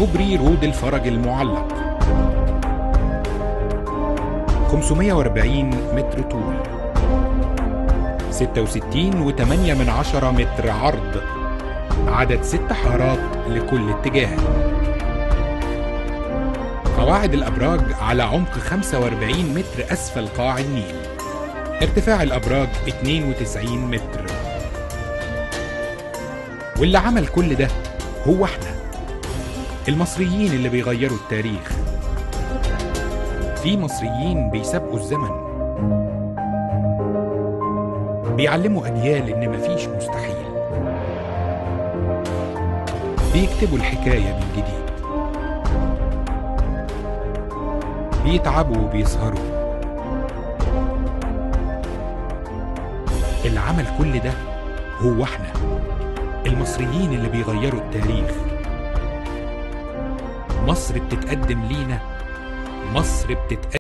كوبري رود الفرج المعلق 540 متر طول 66 و8 من عشرة متر عرض عدد ست حارات لكل اتجاه قواعد الأبراج على عمق 45 متر أسفل قاع النيل ارتفاع الأبراج 92 متر واللي عمل كل ده هو احنا المصريين اللي بيغيروا التاريخ في مصريين بيسابقوا الزمن بيعلموا أجيال إن مفيش مستحيل بيكتبوا الحكاية من جديد بيتعبوا وبيسهروا اللي عمل كل ده هو احنا المصريين اللي بيغيروا التاريخ مصر بتتقدم لينا مصر بتتقدم